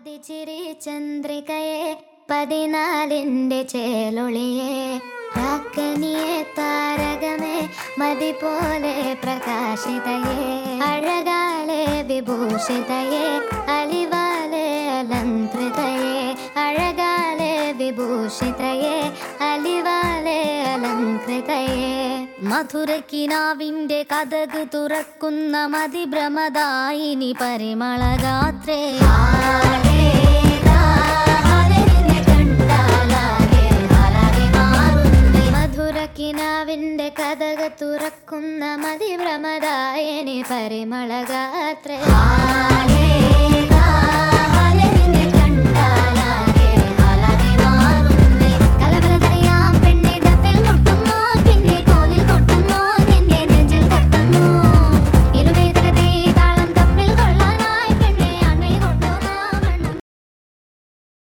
പതിച്ചിരി ചന്ദ്രികയെ പതിനാലിന്റെ ചേലൊളിയെ രാക്കനിയെ താരകമേ മതി പോലെ പ്രകാശിതയെ അഴകാലെ വിഭൂഷിതയെ അലിവാലെ അലങ്കൃതയെ അഴകാലെ വിഭൂഷിതയെ അലിവാലെ അലങ്കൃതയെ മധുരക്കിനാവിന്റെ കഥക് തുറക്കുന്ന മതിഭ്രമദായിനി പരിമളഗാത്രേ മധുരക്കിനാവിന്റെ കഥക തുറക്കുന്ന മതിഭ്രമദായിനി പരിമളഗാത്രേ